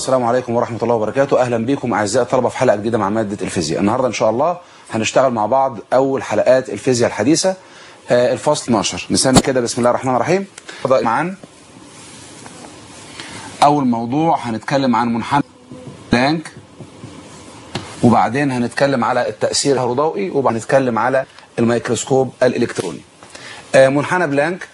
السلام عليكم ورحمة الله وبركاته أهلا بكم أعزائي الطلبة في حلقة جديدة مع مادة الفيزياء النهاردة إن شاء الله هنشتغل مع بعض أول حلقات الفيزياء الحديثة آه، الفصل 12 نسمي كده بسم الله الرحمن الرحيم معا أول موضوع هنتكلم عن منحنى بلانك وبعدين هنتكلم على التأثير الهيروضوئي وبعدين هنتكلم على الميكروسكوب الإلكتروني آه، منحنى بلانك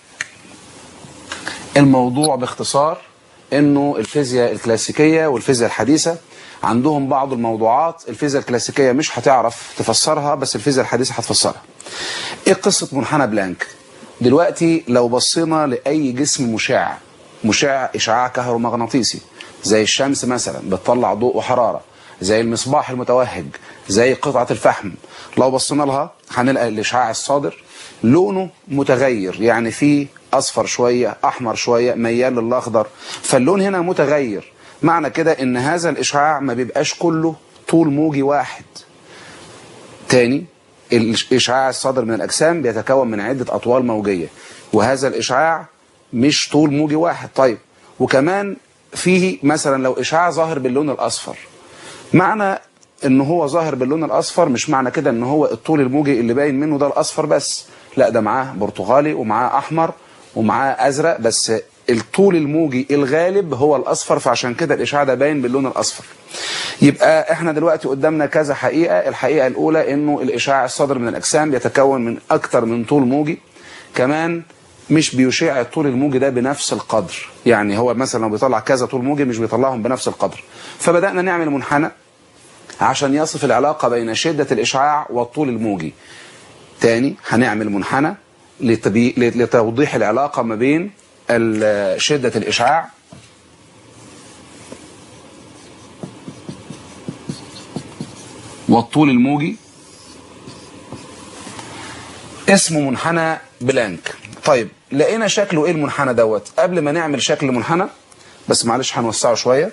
الموضوع باختصار انه الفيزياء الكلاسيكية والفيزياء الحديثة عندهم بعض الموضوعات الفيزياء الكلاسيكية مش هتعرف تفسرها بس الفيزياء الحديثة هتفسرها ايه قصة منحنى بلانك دلوقتي لو بصينا لأي جسم مشع مشع إشعاع كهرومغناطيسي زي الشمس مثلا بتطلع ضوء وحرارة زي المصباح المتوهج زي قطعة الفحم لو بصينا لها هنلقى الإشعاع الصادر لونه متغير يعني فيه أصفر شوية أحمر شوية ميال للأخضر فاللون هنا متغير معنى كده إن هذا الإشعاع ما بيبقاش كله طول موجي واحد تاني الإشعاع الصادر من الأجسام بيتكون من عدة أطوال موجية وهذا الإشعاع مش طول موجي واحد طيب وكمان فيه مثلا لو إشعاع ظاهر باللون الأصفر معنى ان هو ظاهر باللون الاصفر مش معنى كده ان هو الطول الموجي اللي باين منه ده الاصفر بس لا ده معاه برتقالي ومعاه احمر ومعاه ازرق بس الطول الموجي الغالب هو الاصفر فعشان كده الاشعاع ده باين باللون الاصفر يبقى احنا دلوقتي قدامنا كذا حقيقة الحقيقة الاولى انه الاشعاع الصادر من الاجسام بيتكون من اكتر من طول موجي كمان مش بيشع الطول الموجي ده بنفس القدر يعني هو مثلا لو بيطلع كذا طول موجي مش بيطلعهم بنفس القدر فبدأنا نعمل منحنى عشان يصف العلاقة بين شدة الإشعاع والطول الموجي تاني هنعمل منحنى لتبي... لتوضيح العلاقة ما بين ال- شدة الإشعاع والطول الموجي اسمه منحنى بلانك طيب لقينا شكله ايه المنحنى دوت قبل ما نعمل شكل منحنى بس معلش هنوسعه شويه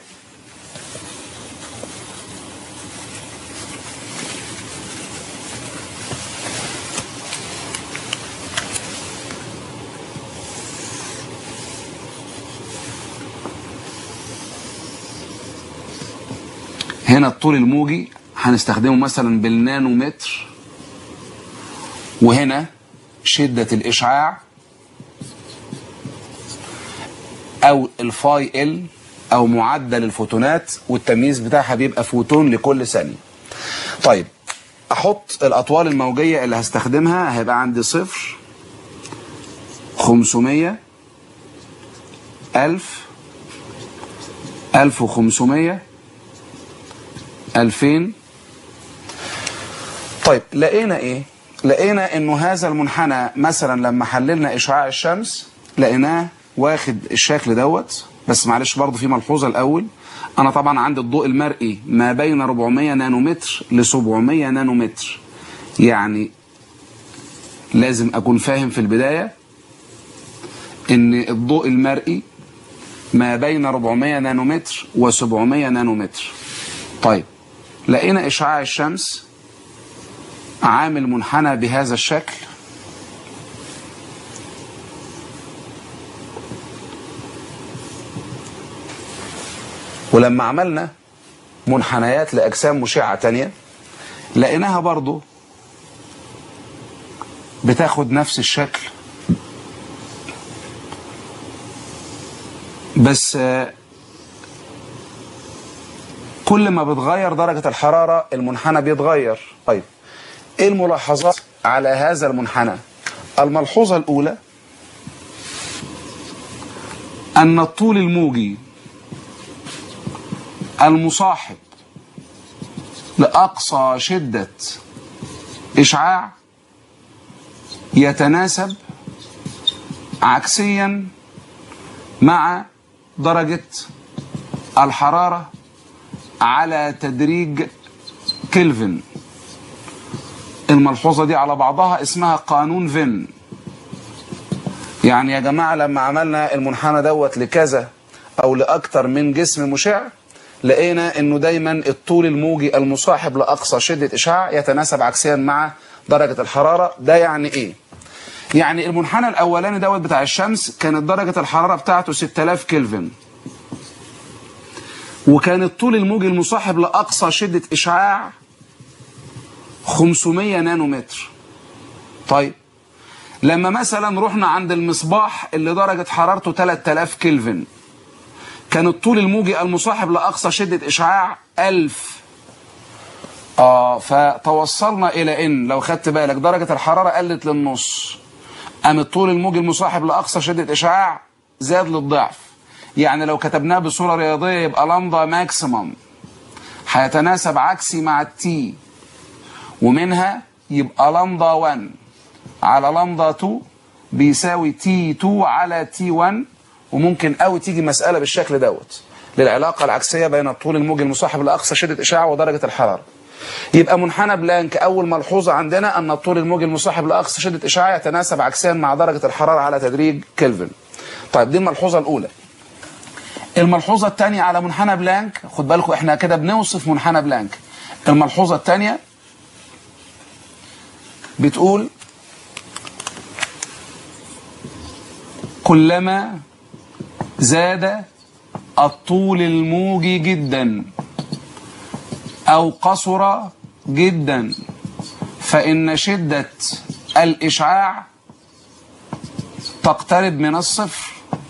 هنا الطول الموجي هنستخدمه مثلا بالنانومتر وهنا شدة الإشعاع أو الفاي ال أو معدل الفوتونات والتمييز بتاعها بيبقى فوتون لكل ثانية طيب أحط الأطوال الموجية اللي هستخدمها هيبقى عندي صفر خمسمية ألف ألف وخمسمية ألفين طيب لقينا ايه لقينا انه هذا المنحنى مثلا لما حللنا اشعاع الشمس لقيناه واخد الشكل دوت بس معلش برضه في ملحوظة الاول انا طبعا عندي الضوء المرئي ما بين 400 نانومتر ل 700 نانومتر يعني لازم اكون فاهم في البداية ان الضوء المرئي ما بين 400 نانومتر و 700 نانومتر طيب لقينا إشعاع الشمس عامل منحنى بهذا الشكل ولما عملنا منحنيات لأجسام مشعة تانية لقيناها برضو بتاخد نفس الشكل بس آه، كل ما بتغير درجة الحرارة المنحنى بيتغير طيب ايه الملاحظات على هذا المنحنى الملحوظة الأولى أن الطول الموجي المصاحب لأقصى شدة إشعاع يتناسب عكسيا مع درجة الحرارة على تدريج كلفن الملحوظة دي على بعضها اسمها قانون فين يعني يا جماعة لما عملنا المنحنى دوت لكذا او لاكتر من جسم مشع لقينا انه دايما الطول الموجي المصاحب لاقصى شدة اشعاع يتناسب عكسيا مع درجة الحرارة ده يعني ايه يعني المنحنى الاولاني دوت بتاع الشمس كانت درجة الحرارة بتاعته 6000 كلفن وكان الطول الموجي المصاحب لأقصى شدة إشعاع 500 نانومتر طيب لما مثلا رحنا عند المصباح اللي درجة حرارته 3000 كلفن كان الطول الموجي المصاحب لأقصى شدة إشعاع 1000 آه فتوصلنا إلى إن لو خدت بالك درجة الحرارة قلت للنص قام الطول الموجي المصاحب لأقصى شدة إشعاع زاد للضعف يعني لو كتبناه بصورة رياضية يبقى لامدا ماكسيمم هيتناسب عكسي مع التي ومنها يبقى لامدا 1 على لامدا 2 بيساوي تي 2 على تي 1 وممكن قوي تيجي مسألة بالشكل دوت للعلاقة العكسية بين الطول الموجي المصاحب لأقصى شدة إشعاع ودرجة الحرارة يبقى منحنى بلانك أول ملحوظة عندنا أن الطول الموجي المصاحب لأقصى شدة إشعاع يتناسب عكسيا مع درجة الحرارة على تدريج كلفن طيب دي الملحوظة الأولى الملحوظة الثانية على منحنى بلانك خد بالكم احنا كده بنوصف منحنى بلانك الملحوظة الثانية بتقول كلما زاد الطول الموجي جدا أو قصر جدا فإن شدة الإشعاع تقترب من الصفر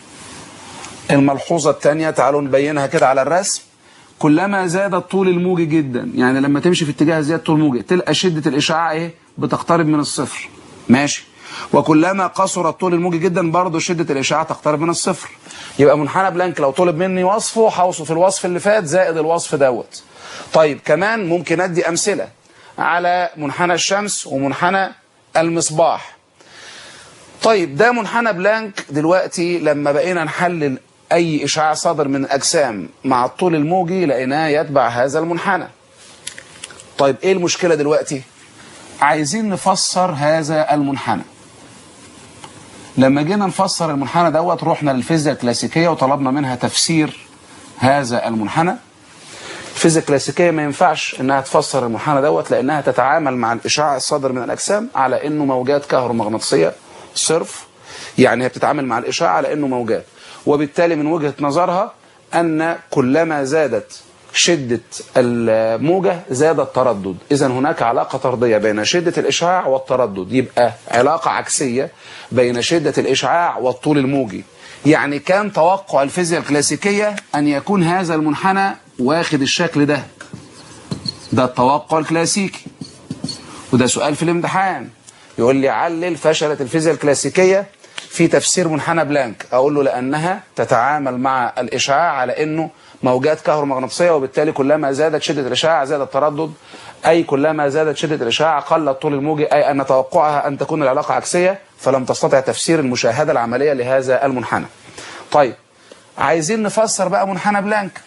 الملحوظة الثانية تعالوا نبينها كده على الرسم كلما زاد الطول الموجي جدا يعني لما تمشي في اتجاه زيادة الطول الموجي تلقى شدة الإشعاع ايه بتقترب من الصفر ماشي وكلما قصر الطول الموجي جدا برضه شدة الإشعاع تقترب من الصفر يبقى منحنى بلانك لو طلب مني وصفه هوصف الوصف اللي فات زائد الوصف دوت طيب كمان ممكن أدي أمثلة على منحنى الشمس ومنحنى المصباح طيب ده منحنى بلانك دلوقتي لما بقينا نحلل أي إشعاع صادر من الأجسام مع الطول الموجي لقيناه يتبع هذا المنحنى طيب إيه المشكلة دلوقتي عايزين نفسر هذا المنحنى لما جينا نفسر المنحنى دوت رحنا للفيزياء الكلاسيكية وطلبنا منها تفسير هذا المنحنى الفيزياء الكلاسيكية ما ينفعش انها تفسر المنحنى دوت لانها تتعامل مع الاشعاع الصادر من الاجسام على انه موجات كهرومغناطيسية صرف يعني هي بتتعامل مع الاشعاع على انه موجات وبالتالي من وجهة نظرها ان كلما زادت شدة الموجة زاد التردد إذا هناك علاقة طردية بين شدة الإشعاع والتردد يبقى علاقة عكسية بين شدة الإشعاع والطول الموجي يعني كان توقع الفيزياء الكلاسيكية أن يكون هذا المنحنى واخد الشكل ده ده التوقع الكلاسيكي وده سؤال في الامتحان يقول لي علل فشلت الفيزياء الكلاسيكية في تفسير منحنى بلانك أقول له لأنها تتعامل مع الإشعاع على أنه موجات كهرومغناطيسية وبالتالي كلما زادت شدة الإشعاع زاد التردد أي كلما زادت شدة الإشعاع قل الطول الموجي أي أن توقعها أن تكون العلاقة عكسية فلم تستطع تفسير المشاهدة العملية لهذا المنحنى طيب عايزين نفسر بقى منحنى بلانك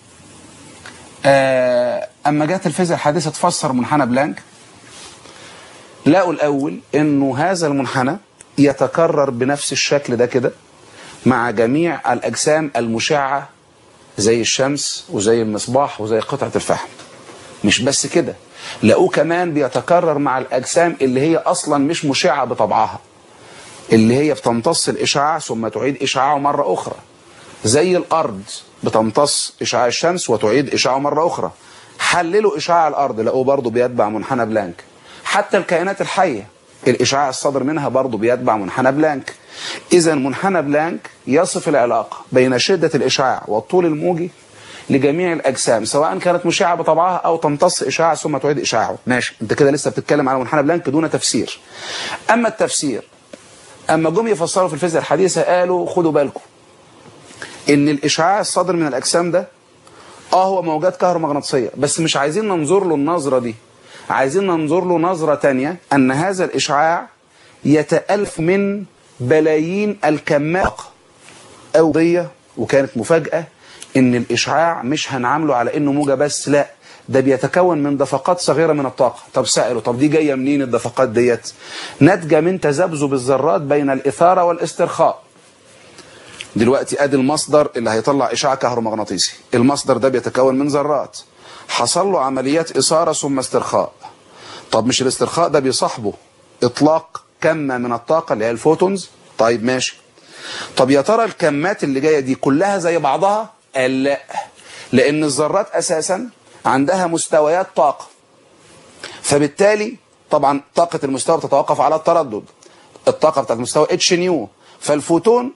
آه أما جت الفيزياء الحديثة تفسر منحنى بلانك لقوا الأول أنه هذا المنحنى يتكرر بنفس الشكل ده كده مع جميع الأجسام المشعة زي الشمس وزي المصباح وزي قطعة الفحم مش بس كده لقوه كمان بيتكرر مع الأجسام اللي هي أصلا مش مشعة بطبعها اللي هي بتمتص الإشعاع ثم تعيد إشعاعه مرة أخرى زي الأرض بتمتص إشعاع الشمس وتعيد إشعاعه مرة أخرى حللوا إشعاع الأرض لقوه برضه بيتبع منحنى بلانك حتى الكائنات الحية الإشعاع الصادر منها برضه بيتبع منحنى بلانك إذا منحنى بلانك يصف العلاقة بين شدة الإشعاع والطول الموجي لجميع الأجسام سواء كانت مشعة بطبعها أو تمتص إشعاع ثم تعيد إشعاعه ماشي أنت كده لسه بتتكلم على منحنى بلانك دون تفسير أما التفسير أما جم يفسروا في الفيزياء الحديثة قالوا خدوا بالكم إن الإشعاع الصادر من الأجسام ده آه هو موجات كهرومغناطيسية بس مش عايزين ننظر له النظرة دي عايزين ننظر له نظرة تانية أن هذا الإشعاع يتألف من بلايين الكمات أوضية وكانت مفاجأة إن الإشعاع مش هنعامله على إنه موجة بس لا ده بيتكون من دفقات صغيرة من الطاقة طب سألوا طب دي جاية منين الدفقات ديت ناتجة من تذبذب الذرات بين الإثارة والاسترخاء دلوقتي ادي المصدر اللي هيطلع اشعاع كهرومغناطيسي المصدر ده بيتكون من ذرات حصل له عمليات اثاره ثم استرخاء طب مش الاسترخاء ده بيصاحبه اطلاق كمه من الطاقه اللي هي الفوتونز طيب ماشي طب يا ترى الكمات اللي جايه دي كلها زي بعضها قال لا لان الذرات اساسا عندها مستويات طاقه فبالتالي طبعا طاقه المستوى بتتوقف على التردد الطاقه بتاعت مستوى اتش نيو فالفوتون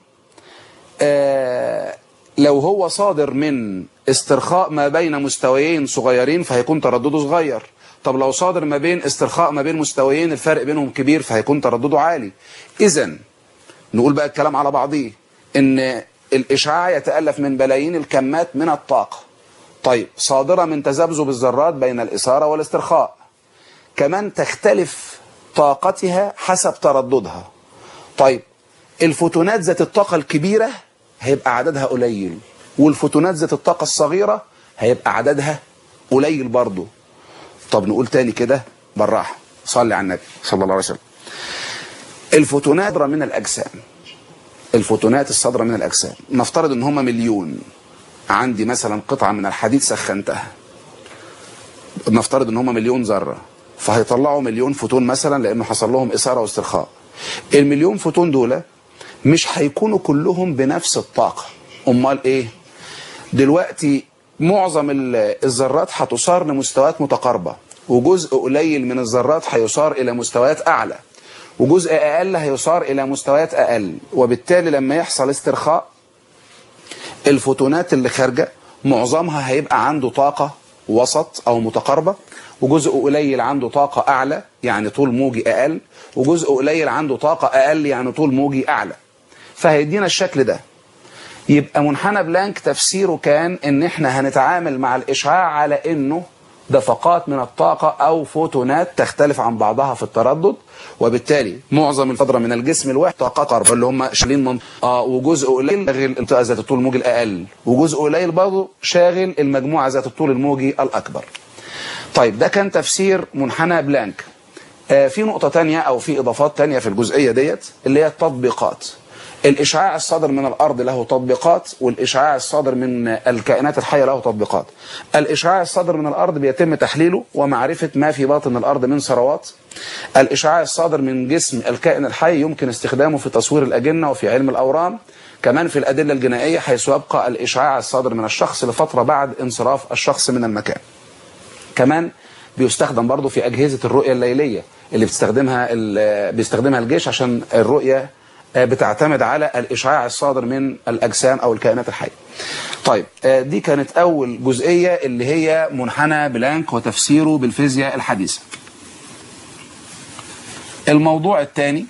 آه لو هو صادر من استرخاء ما بين مستويين صغيرين فهيكون تردده صغير طب لو صادر ما بين استرخاء ما بين مستويين الفرق بينهم كبير فهيكون تردده عالي اذا نقول بقى الكلام على بعضيه ان الاشعاع يتالف من بلايين الكمات من الطاقه طيب صادره من تذبذب الذرات بين الاثاره والاسترخاء كمان تختلف طاقتها حسب ترددها طيب الفوتونات ذات الطاقه الكبيره هيبقى عددها قليل والفوتونات ذات الطاقه الصغيره هيبقى عددها قليل برضه طب نقول تاني كده بالراحه صلي على النبي صلى الله عليه وسلم الفوتونات صادره من الاجسام الفوتونات الصادره من الاجسام نفترض ان هم مليون عندي مثلا قطعه من الحديد سخنتها نفترض ان هم مليون ذره فهيطلعوا مليون فوتون مثلا لانه حصل لهم اثاره واسترخاء المليون فوتون دول مش هيكونوا كلهم بنفس الطاقه امال ايه دلوقتي معظم الذرات هتصار لمستويات متقاربه وجزء قليل من الذرات هيصار الى مستويات اعلى وجزء اقل هيصار الى مستويات اقل وبالتالي لما يحصل استرخاء الفوتونات اللي خارجه معظمها هيبقى عنده طاقه وسط او متقاربه وجزء قليل عنده طاقه اعلى يعني طول موجي اقل وجزء قليل عنده طاقه اقل يعني طول موجي اعلى فهيدينا الشكل ده يبقى منحنى بلانك تفسيره كان ان احنا هنتعامل مع الاشعاع على انه دفقات من الطاقة أو فوتونات تختلف عن بعضها في التردد وبالتالي معظم الفترة من الجسم الواحد طاقة قرب اللي هم شايلين من آه وجزء قليل شاغل المنطقة ذات الطول الموجي الأقل وجزء قليل برضه شاغل المجموعة ذات الطول الموجي الأكبر طيب ده كان تفسير منحنى بلانك آه في نقطة تانية أو في إضافات تانية في الجزئية ديت اللي هي التطبيقات الإشعاع الصادر من الأرض له تطبيقات والإشعاع الصادر من الكائنات الحية له تطبيقات الإشعاع الصادر من الأرض بيتم تحليله ومعرفة ما في باطن الأرض من ثروات الإشعاع الصادر من جسم الكائن الحي يمكن استخدامه في تصوير الأجنة وفي علم الأورام كمان في الأدلة الجنائية حيث يبقى الإشعاع الصادر من الشخص لفترة بعد انصراف الشخص من المكان كمان بيستخدم برضه في أجهزة الرؤية الليلية اللي بتستخدمها بيستخدمها الجيش عشان الرؤية بتعتمد على الإشعاع الصادر من الأجسام أو الكائنات الحية طيب دي كانت أول جزئية اللي هي منحنى بلانك وتفسيره بالفيزياء الحديثة الموضوع الثاني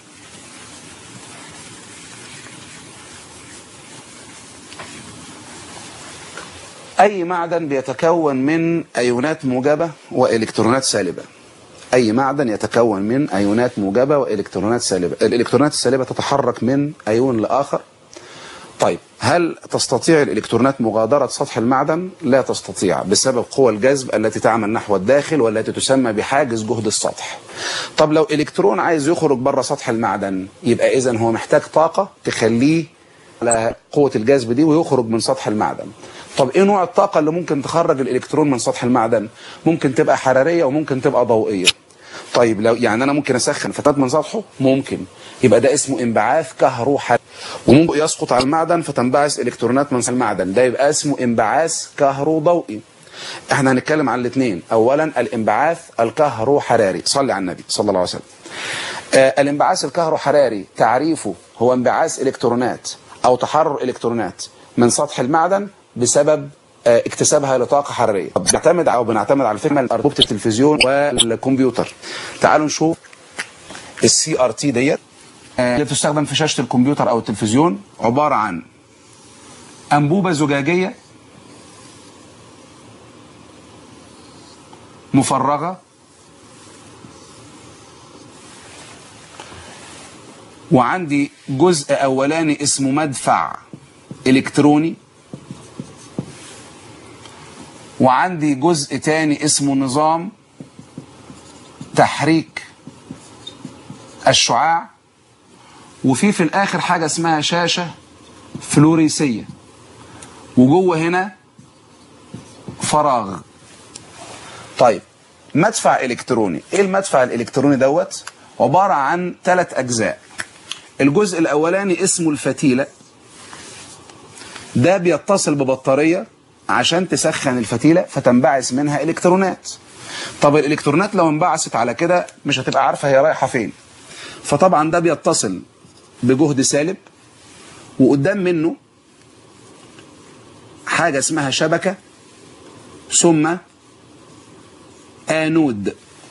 أي معدن بيتكون من أيونات موجبة وإلكترونات سالبة أي معدن يتكون من أيونات موجبة وإلكترونات سالبة الإلكترونات السالبة تتحرك من أيون لآخر طيب هل تستطيع الإلكترونات مغادرة سطح المعدن؟ لا تستطيع بسبب قوى الجذب التي تعمل نحو الداخل والتي تسمى بحاجز جهد السطح طب لو إلكترون عايز يخرج بره سطح المعدن يبقى إذا هو محتاج طاقة تخليه على قوة الجذب دي ويخرج من سطح المعدن طب ايه نوع الطاقة اللي ممكن تخرج الالكترون من سطح المعدن ممكن تبقى حرارية وممكن تبقى ضوئية طيب لو يعني انا ممكن اسخن فتاة من سطحه ممكن يبقى ده اسمه انبعاث كهروحراري وممكن يسقط على المعدن فتنبعث الكترونات من المعدن ده يبقى اسمه انبعاث كهروضوئي احنا هنتكلم عن الاثنين اولا الانبعاث الكهروحراري صلي على النبي صلى الله عليه وسلم آه الانبعاث الكهروحراري تعريفه هو انبعاث الكترونات او تحرر الكترونات من سطح المعدن بسبب اكتسابها لطاقه حراريه بنعتمد او بنعتمد على فكره اربوبه التلفزيون والكمبيوتر تعالوا نشوف السي ار تي ديت اللي بتستخدم في شاشه الكمبيوتر او التلفزيون عباره عن انبوبه زجاجيه مفرغه وعندي جزء اولاني اسمه مدفع الكتروني وعندي جزء تاني اسمه نظام تحريك الشعاع وفي في الاخر حاجة اسمها شاشة فلوريسية وجوه هنا فراغ طيب مدفع الكتروني ايه المدفع الالكتروني دوت عبارة عن ثلاث اجزاء الجزء الاولاني اسمه الفتيلة ده بيتصل ببطارية عشان تسخن الفتيلة فتنبعث منها إلكترونات طب الإلكترونات لو انبعثت على كده مش هتبقى عارفة هي رايحة فين فطبعا ده بيتصل بجهد سالب وقدام منه حاجة اسمها شبكة ثم آنود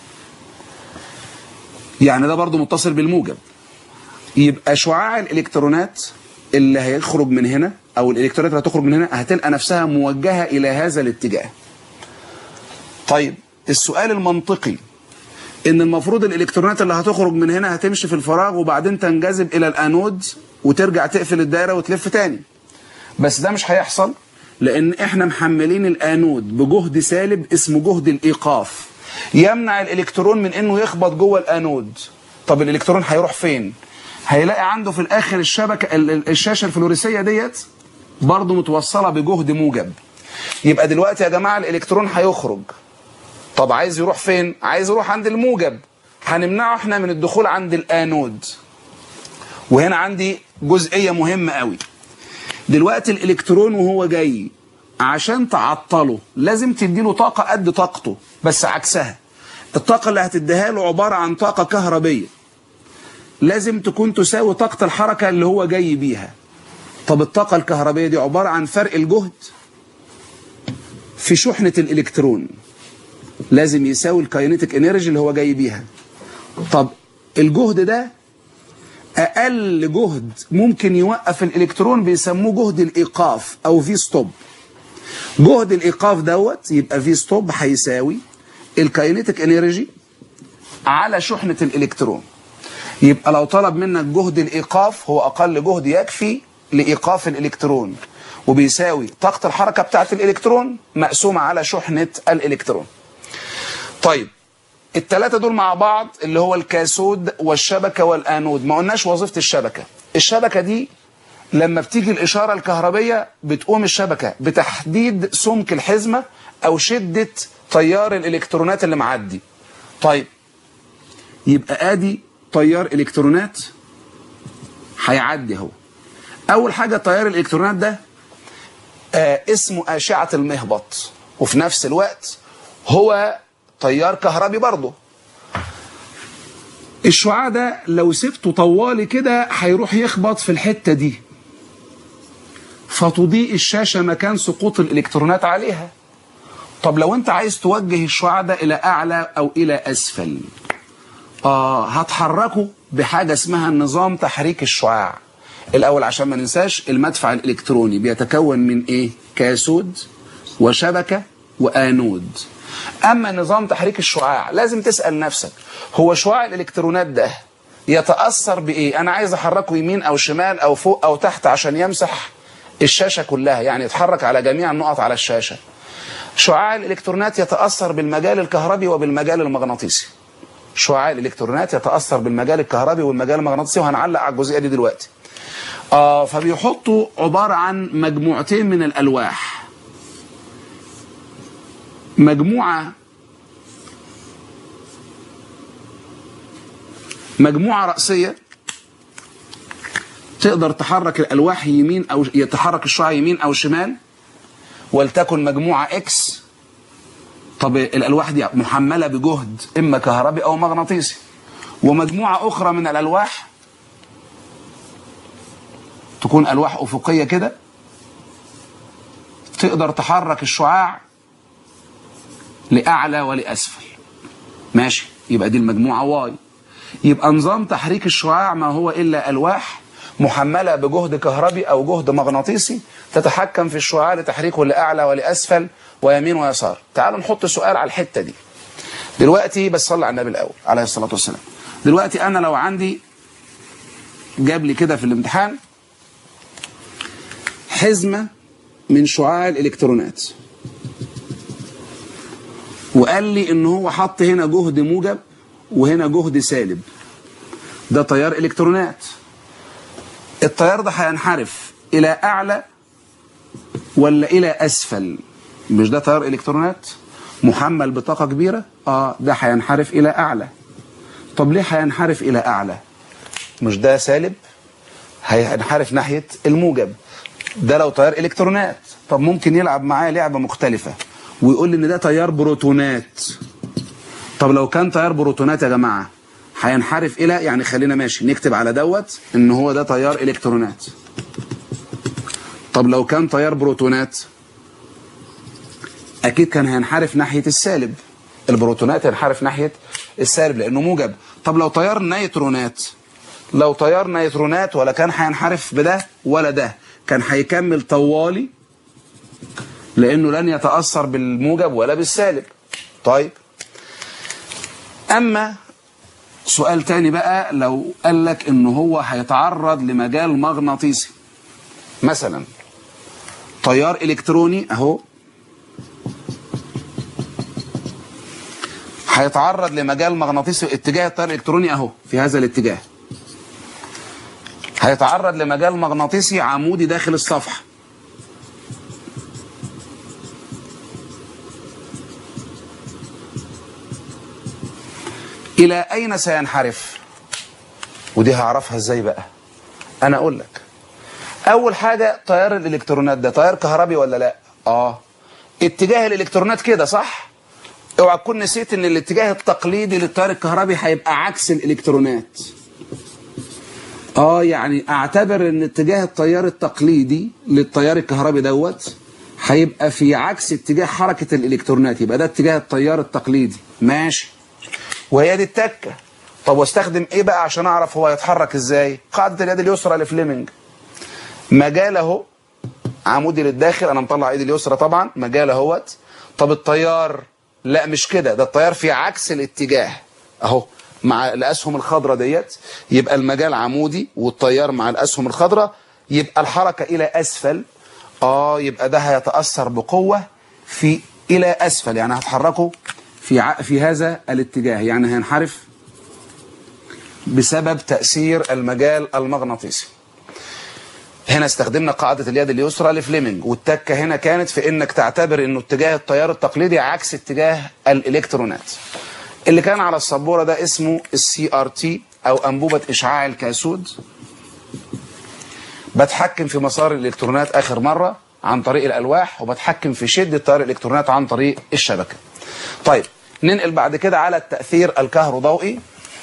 يعني ده برضو متصل بالموجب يبقى شعاع الإلكترونات اللي هيخرج من هنا أو الإلكترونات اللي هتخرج من هنا هتلقى نفسها موجهة إلى هذا الاتجاه طيب السؤال المنطقي ان المفروض الالكترونات اللي هتخرج من هنا هتمشي في الفراغ وبعدين تنجذب الى الانود وترجع تقفل الدايره وتلف تاني بس ده مش هيحصل لان احنا محملين الانود بجهد سالب اسمه جهد الايقاف يمنع الالكترون من انه يخبط جوه الانود طب الالكترون هيروح فين هيلاقي عنده في الاخر الشبكه ال- ال- الشاشه الفلوريسيه ديت برضه متوصله بجهد موجب يبقى دلوقتي يا جماعه الالكترون هيخرج طب عايز يروح فين عايز يروح عند الموجب هنمنعه احنا من الدخول عند الانود وهنا عندي جزئيه مهمه قوي دلوقتي الالكترون وهو جاي عشان تعطله لازم تديله طاقه قد طاقته بس عكسها الطاقه اللي هتديها له عباره عن طاقه كهربيه لازم تكون تساوي طاقه الحركه اللي هو جاي بيها طب الطاقه الكهربيه دي عباره عن فرق الجهد في شحنه الالكترون لازم يساوي الكاينيتيك انرجي اللي هو جاي بيها طب الجهد ده اقل جهد ممكن يوقف الالكترون بيسموه جهد الايقاف او في ستوب جهد الايقاف دوت يبقى في ستوب هيساوي الكاينيتيك انرجي على شحنة الالكترون يبقى لو طلب منك جهد الايقاف هو اقل جهد يكفي لايقاف الالكترون وبيساوي طاقة الحركة بتاعت الالكترون مقسومة على شحنة الالكترون طيب الثلاثة دول مع بعض اللي هو الكاسود والشبكة والانود ما قلناش وظيفة الشبكة الشبكة دي لما بتيجي الإشارة الكهربية بتقوم الشبكة بتحديد سمك الحزمة أو شدة تيار الإلكترونات اللي معدي طيب يبقى آدي تيار إلكترونات هيعدي هو أول حاجة تيار الإلكترونات ده آه اسمه أشعة المهبط وفي نفس الوقت هو تيار كهربي برضه الشعاع ده لو سبته طوالي كده هيروح يخبط في الحتة دي فتضيء الشاشة مكان سقوط الإلكترونات عليها طب لو انت عايز توجه الشعاع ده إلى أعلى أو إلى أسفل آه هتحركه بحاجة اسمها نظام تحريك الشعاع الأول عشان ما ننساش المدفع الإلكتروني بيتكون من إيه كاسود وشبكة وآنود أما نظام تحريك الشعاع لازم تسأل نفسك هو شعاع الإلكترونات ده يتأثر بإيه أنا عايز أحركه يمين أو شمال أو فوق أو تحت عشان يمسح الشاشة كلها يعني يتحرك على جميع النقط على الشاشة شعاع الإلكترونات يتأثر بالمجال الكهربي وبالمجال المغناطيسي شعاع الإلكترونات يتأثر بالمجال الكهربي والمجال المغناطيسي وهنعلق على الجزئية دي دلوقتي آه فبيحطوا عبارة عن مجموعتين من الألواح مجموعة مجموعة رأسية تقدر تحرك الألواح يمين أو يتحرك الشعاع يمين أو شمال ولتكن مجموعة إكس طب الألواح دي محملة بجهد إما كهربي أو مغناطيسي ومجموعة أخرى من الألواح تكون ألواح أفقية كده تقدر تحرك الشعاع لأعلى ولأسفل ماشي يبقى دي المجموعة واي يبقى نظام تحريك الشعاع ما هو إلا ألواح محملة بجهد كهربي أو جهد مغناطيسي تتحكم في الشعاع لتحريكه لأعلى ولأسفل ويمين ويسار تعالوا نحط سؤال على الحتة دي دلوقتي بس صلى على النبي الأول عليه الصلاة والسلام دلوقتي أنا لو عندي جاب لي كده في الامتحان حزمة من شعاع الإلكترونات وقال لي ان هو حط هنا جهد موجب وهنا جهد سالب ده تيار الكترونات التيار ده هينحرف الى اعلى ولا الى اسفل مش ده تيار الكترونات محمل بطاقة كبيرة اه ده هينحرف الى اعلى طب ليه هينحرف الى اعلى مش ده سالب هينحرف ناحية الموجب ده لو تيار الكترونات طب ممكن يلعب معايا لعبه مختلفه ويقول لي ان ده تيار بروتونات طب لو كان تيار بروتونات يا جماعه هينحرف الى يعني خلينا ماشي نكتب على دوت ان هو ده تيار الكترونات طب لو كان تيار بروتونات اكيد كان هينحرف ناحيه السالب البروتونات هينحرف ناحيه السالب لانه موجب طب لو تيار نيترونات لو تيار نيترونات ولا كان هينحرف بده ولا ده كان هيكمل طوالي لانه لن يتاثر بالموجب ولا بالسالب طيب اما سؤال تاني بقى لو قال لك ان هو هيتعرض لمجال مغناطيسي مثلا تيار الكتروني اهو هيتعرض لمجال مغناطيسي اتجاه التيار الالكتروني اهو في هذا الاتجاه هيتعرض لمجال مغناطيسي عمودي داخل الصفحه الى اين سينحرف ودي هعرفها ازاي بقى انا اقول لك اول حاجه تيار الالكترونات ده تيار كهربي ولا لا اه اتجاه الالكترونات كده صح اوعى تكون نسيت ان الاتجاه التقليدي للتيار الكهربي هيبقى عكس الالكترونات اه يعني اعتبر ان اتجاه التيار التقليدي للتيار الكهربي دوت هيبقى في عكس اتجاه حركة الالكترونات يبقى ده اتجاه التيار التقليدي ماشي وهي دي التكة طب واستخدم ايه بقى عشان اعرف هو يتحرك ازاي قاعدة اليد اليسرى لفليمنج مجال اهو عمودي للداخل انا مطلع ايدي اليسرى طبعا مجال اهوت طب التيار لا مش كده ده التيار في عكس الاتجاه اهو مع الاسهم الخضراء ديت يبقى المجال عمودي والتيار مع الاسهم الخضراء يبقى الحركة الى اسفل اه يبقى ده هيتأثر بقوة في الى اسفل يعني هتحركه في ع... في هذا الاتجاه يعني هينحرف بسبب تأثير المجال المغناطيسي هنا استخدمنا قاعدة اليد اليسرى لفليمنج والتكة هنا كانت في انك تعتبر انه اتجاه التيار التقليدي عكس اتجاه الالكترونات اللي كان على السبورة ده اسمه السي ار تي او انبوبة اشعاع الكاسود بتحكم في مسار الالكترونات اخر مرة عن طريق الالواح وبتحكم في شدة تيار الالكترونات عن طريق الشبكة طيب ننقل بعد كده على التأثير الكهروضوئي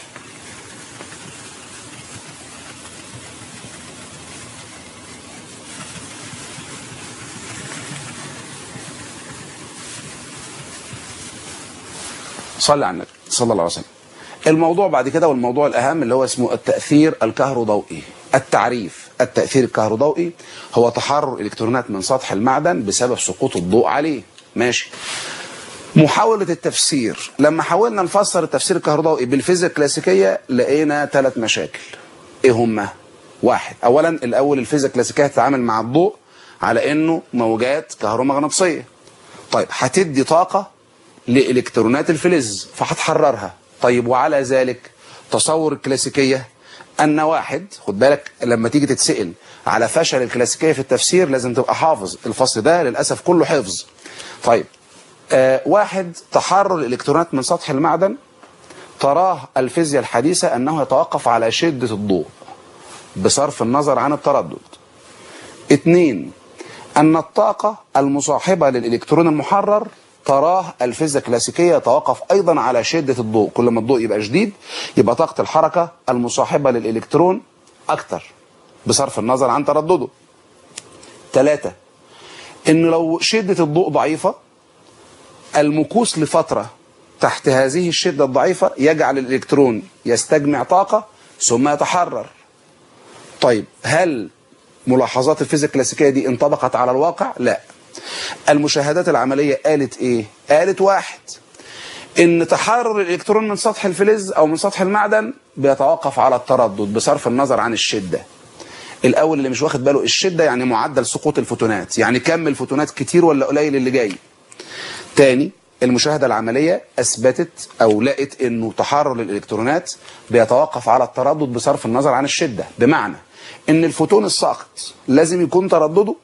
صلى على النبي صلى الله عليه وسلم الموضوع بعد كده والموضوع الأهم اللي هو اسمه التأثير الكهروضوئي التعريف التأثير الكهروضوئي هو تحرر إلكترونات من سطح المعدن بسبب سقوط الضوء عليه ماشي محاولة التفسير لما حاولنا نفسر التفسير الكهروضوئي بالفيزياء الكلاسيكية لقينا ثلاث مشاكل ايه هما واحد اولا الاول الفيزياء الكلاسيكية تتعامل مع الضوء على انه موجات كهرومغناطيسية طيب هتدي طاقة لإلكترونات الفلز فهتحررها طيب وعلى ذلك تصور الكلاسيكية أن واحد خد بالك لما تيجي تتسأل على فشل الكلاسيكية في التفسير لازم تبقى حافظ الفصل ده للأسف كله حفظ طيب آه واحد تحرر الإلكترونات من سطح المعدن تراه الفيزياء الحديثة أنه يتوقف على شدة الضوء بصرف النظر عن التردد اثنين أن الطاقة المصاحبة للإلكترون المحرر تراه الفيزياء الكلاسيكية يتوقف أيضا على شدة الضوء كل ما الضوء يبقى شديد يبقى طاقة الحركة المصاحبة للإلكترون أكتر بصرف النظر عن تردده ثلاثة إن لو شدة الضوء ضعيفة المكوس لفترة تحت هذه الشدة الضعيفة يجعل الإلكترون يستجمع طاقة ثم يتحرر طيب هل ملاحظات الفيزياء الكلاسيكية دي انطبقت على الواقع؟ لا المشاهدات العملية قالت ايه قالت واحد ان تحرر الالكترون من سطح الفلز او من سطح المعدن بيتوقف على التردد بصرف النظر عن الشدة الاول اللي مش واخد باله الشدة يعني معدل سقوط الفوتونات يعني كم الفوتونات كتير ولا قليل اللي جاي تاني المشاهدة العملية اثبتت او لقت انه تحرر الالكترونات بيتوقف على التردد بصرف النظر عن الشدة بمعنى ان الفوتون الساقط لازم يكون تردده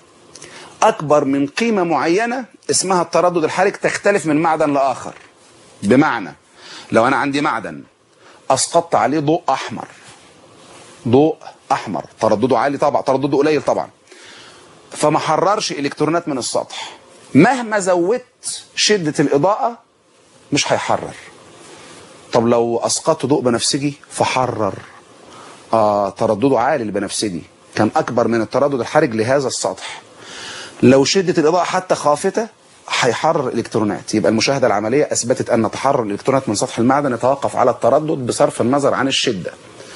أكبر من قيمة معينة اسمها التردد الحرج تختلف من معدن لآخر بمعنى لو أنا عندي معدن أسقطت عليه ضوء أحمر ضوء أحمر تردده عالي طبعا تردده قليل طبعا فما حررش الكترونات من السطح مهما زودت شدة الإضاءة مش هيحرر طب لو أسقطت ضوء بنفسجي فحرر آه تردده عالي البنفسجي كان أكبر من التردد الحرج لهذا السطح لو شدة الإضاءة حتى خافتة هيحرر الإلكترونات يبقى المشاهدة العملية أثبتت أن تحرر الإلكترونات من سطح المعدن يتوقف على التردد بصرف النظر عن الشدة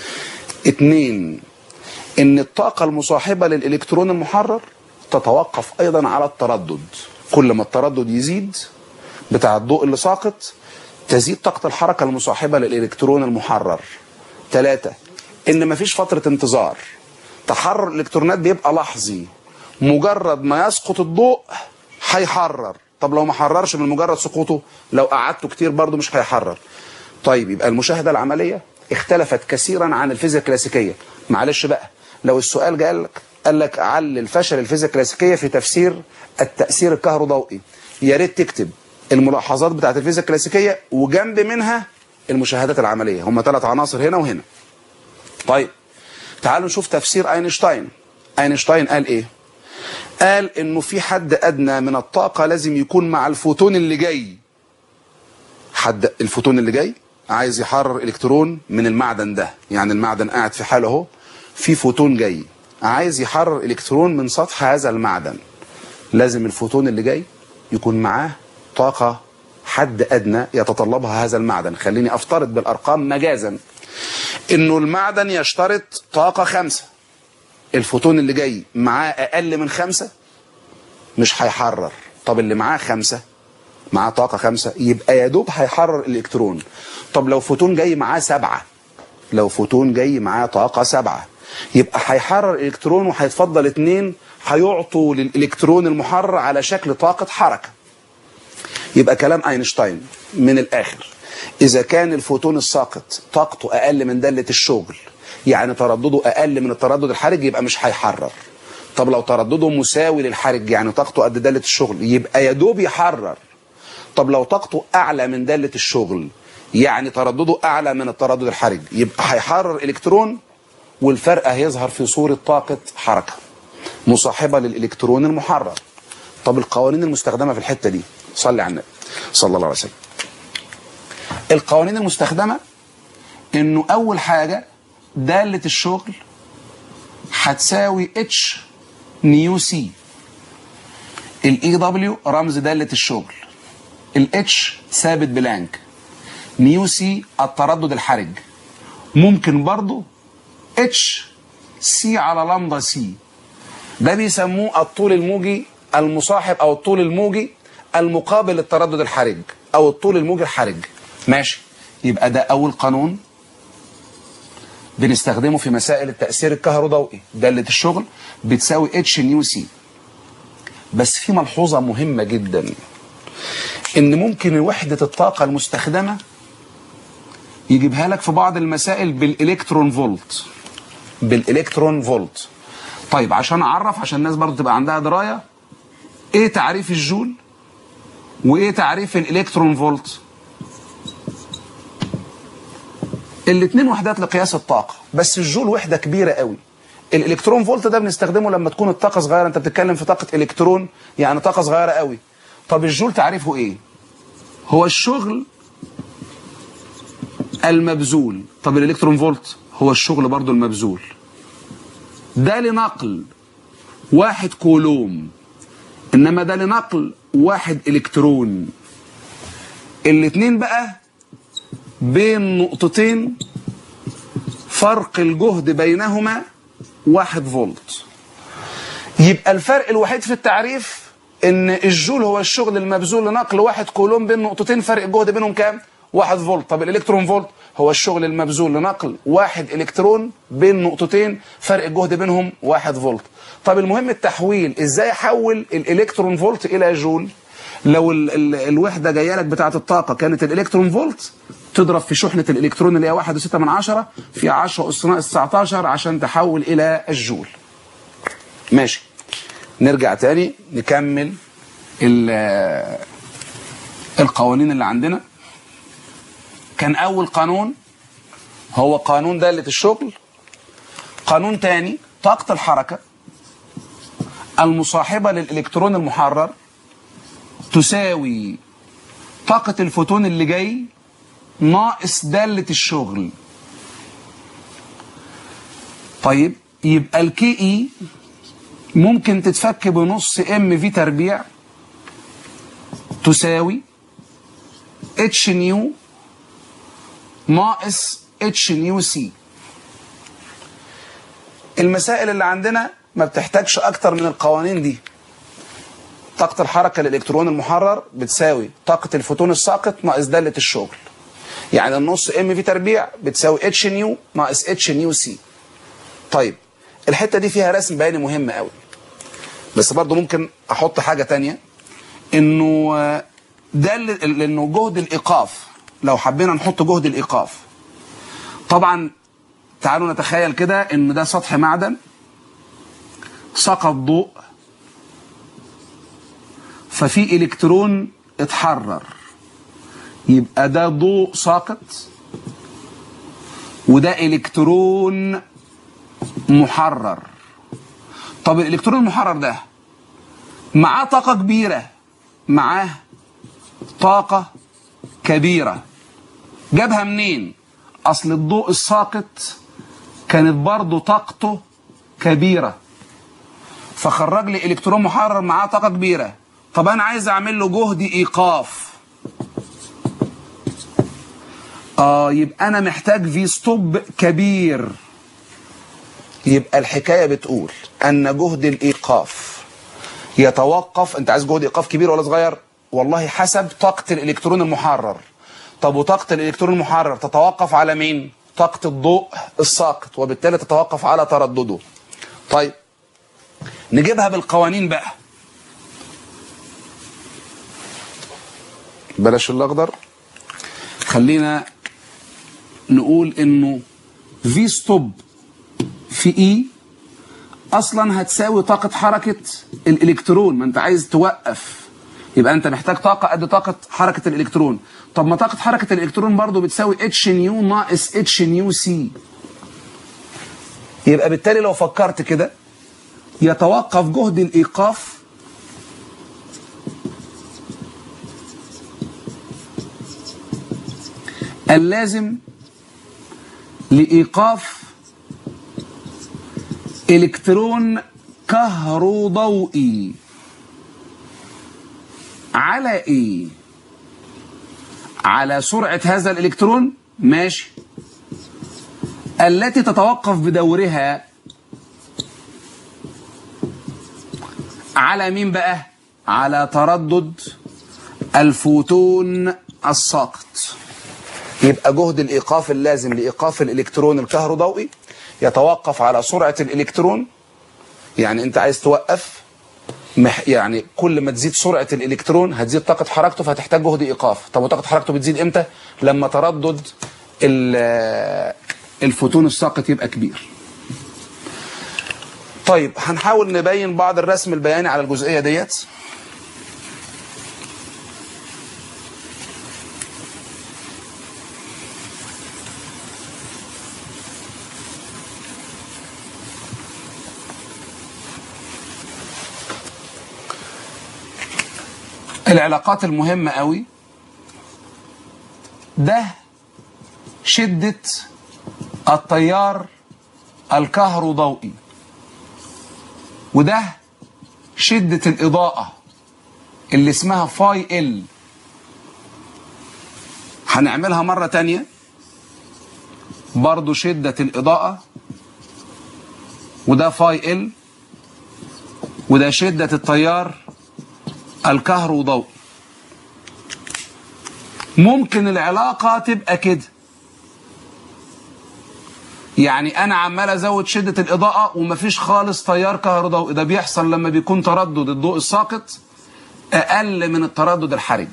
اتنين ان الطاقة المصاحبة للإلكترون المحرر تتوقف أيضا على التردد كل ما التردد يزيد بتاع الضوء اللي ساقط تزيد طاقة الحركة المصاحبة للإلكترون المحرر ثلاثة إن مفيش فترة انتظار تحرر الإلكترونات بيبقى لحظي مجرد ما يسقط الضوء هيحرر طب لو ما حررش من مجرد سقوطه لو قعدته كتير برضه مش هيحرر طيب يبقى المشاهدة العملية اختلفت كثيرا عن الفيزياء الكلاسيكية معلش بقى لو السؤال جاء لك قال لك علل فشل الفيزياء الكلاسيكية في تفسير التأثير الكهروضوئي يا ريت تكتب الملاحظات بتاعت الفيزياء الكلاسيكية وجنب منها المشاهدات العملية هم ثلاث عناصر هنا وهنا طيب تعالوا نشوف تفسير اينشتاين اينشتاين قال ايه قال انه في حد ادنى من الطاقة لازم يكون مع الفوتون اللي جاي حد الفوتون اللي جاي عايز يحرر الكترون من المعدن ده يعني المعدن قاعد في حاله اهو في فوتون جاي عايز يحرر الكترون من سطح هذا المعدن لازم الفوتون اللي جاي يكون معاه طاقة حد أدنى يتطلبها هذا المعدن خليني أفترض بالأرقام مجازا إنه المعدن يشترط طاقة خمسة الفوتون اللي جاي معاه أقل من خمسة مش هيحرر طب اللي معاه خمسة معاه طاقة خمسة يبقى يا دوب هيحرر الإلكترون طب لو فوتون جاي معاه سبعة لو فوتون جاي معاه طاقة سبعة يبقى هيحرر الإلكترون وهيتفضل اتنين هيعطوا للإلكترون المحرر على شكل طاقة حركة يبقى كلام أينشتاين من الآخر إذا كان الفوتون الساقط طاقته أقل من دالة الشغل يعني تردده أقل من التردد الحرج يبقى مش هيحرر طب لو تردده مساوي للحرج يعني طاقته قد دالة الشغل يبقى يا دوب يحرر طب لو طاقته أعلى من دالة الشغل يعني تردده أعلى من التردد الحرج يبقى هيحرر إلكترون والفرق هيظهر في صورة طاقة حركة مصاحبة للإلكترون المحرر طب القوانين المستخدمة في الحتة دي صلي على النبي صلى الله عليه وسلم القوانين المستخدمة انه اول حاجة دالة الشغل هتساوي اتش نيو سي الاي دبليو رمز دالة الشغل الاتش ثابت بلانك نيو سي التردد الحرج ممكن برضو اتش سي على لامدا سي ده بيسموه الطول الموجي المصاحب او الطول الموجي المقابل للتردد الحرج او الطول الموجي الحرج ماشي يبقى ده اول قانون بنستخدمه في مسائل التأثير الكهروضوئي دالة الشغل بتساوي اتش نيو سي بس في ملحوظة مهمة جدا ان ممكن وحدة الطاقة المستخدمة يجيبها لك في بعض المسائل بالالكترون فولت بالالكترون فولت طيب عشان اعرف عشان الناس برضو تبقى عندها دراية ايه تعريف الجول وايه تعريف الالكترون فولت الاثنين وحدات لقياس الطاقة بس الجول وحدة كبيرة قوي الالكترون فولت ده بنستخدمه لما تكون الطاقة صغيرة انت بتتكلم في طاقة الكترون يعني طاقة صغيرة قوي طب الجول تعريفه ايه هو الشغل المبذول طب الالكترون فولت هو الشغل برضو المبذول ده لنقل واحد كولوم انما ده لنقل واحد الكترون الاتنين بقى بين نقطتين فرق الجهد بينهما واحد فولت يبقى الفرق الوحيد في التعريف ان الجول هو الشغل المبذول لنقل واحد كولوم بين نقطتين فرق الجهد بينهم كام واحد فولت طب الالكترون فولت هو الشغل المبذول لنقل واحد الكترون بين نقطتين فرق الجهد بينهم واحد فولت طب المهم التحويل ازاي احول الالكترون فولت الى جول لو ال ال الوحدة جايه لك بتاعه الطاقة كانت الالكترون فولت تضرب في شحنة الالكترون اللي هي 1.6 من عشرة في 10 أس ناقص 19 عشان تحول إلى الجول ماشي نرجع تاني نكمل القوانين اللي عندنا كان أول قانون هو قانون دالة الشغل قانون تاني طاقة الحركة المصاحبة للإلكترون المحرر تساوي طاقة الفوتون اللي جاي ناقص دالة الشغل طيب يبقى الكي اي ممكن تتفك بنص ام في تربيع تساوي اتش نيو ناقص اتش نيو سي المسائل اللي عندنا ما بتحتاجش اكتر من القوانين دي طاقة الحركة للإلكترون المحرر بتساوي طاقة الفوتون الساقط ناقص دالة الشغل يعني النص ام في تربيع بتساوي اتش نيو ناقص اتش نيو سي طيب الحتة دي فيها رسم بياني مهم قوي بس برضو ممكن احط حاجة تانية انه ده اللي- انه جهد الايقاف لو حبينا نحط جهد الايقاف طبعا تعالوا نتخيل كده ان ده سطح معدن سقط ضوء ففي الكترون اتحرر يبقى ده ضوء ساقط وده الكترون محرر طب الالكترون المحرر ده معاه طاقة كبيرة معاه طاقة كبيرة جابها منين اصل الضوء الساقط كانت برضه طاقته كبيرة فخرج لي الكترون محرر معاه طاقة كبيرة طب انا عايز اعمل له جهد ايقاف اه يبقى انا محتاج في ستوب كبير يبقى الحكاية بتقول ان جهد الايقاف يتوقف انت عايز جهد ايقاف كبير ولا صغير والله حسب طاقة الالكترون المحرر طب وطاقة الالكترون المحرر تتوقف على مين طاقة الضوء الساقط وبالتالي تتوقف على تردده طيب نجيبها بالقوانين بقى بلاش الاخضر خلينا نقول انه في ستوب في اي اصلا هتساوي طاقة حركة الالكترون ما انت عايز توقف يبقى انت محتاج طاقة قد طاقة حركة الالكترون طب ما طاقة حركة الالكترون برضو بتساوي اتش نيو ناقص اتش نيو سي يبقى بالتالي لو فكرت كده يتوقف جهد الايقاف اللازم لإيقاف إلكترون كهروضوئي على إيه؟ على سرعة هذا الإلكترون ماشي التي تتوقف بدورها على مين بقى؟ على تردد الفوتون الساقط يبقى جهد الإيقاف اللازم لإيقاف الإلكترون الكهروضوئي يتوقف على سرعة الإلكترون يعني أنت عايز توقف مح يعني كل ما تزيد سرعة الإلكترون هتزيد طاقة حركته فهتحتاج جهد إيقاف طب وطاقة حركته بتزيد إمتى؟ لما تردد ال- الفوتون الساقط يبقى كبير طيب هنحاول نبين بعض الرسم البياني على الجزئية ديت العلاقات المهمة قوي ده شدة التيار الكهروضوئي وده شدة الإضاءة اللي اسمها فاي ال هنعملها مرة تانية برضو شدة الإضاءة وده فاي ال وده شدة التيار الكهروضوئي ممكن العلاقة تبقى كده يعني انا عمال ازود شدة الاضاءة ومفيش خالص تيار كهروضوئي ده بيحصل لما بيكون تردد الضوء الساقط اقل من التردد الحرج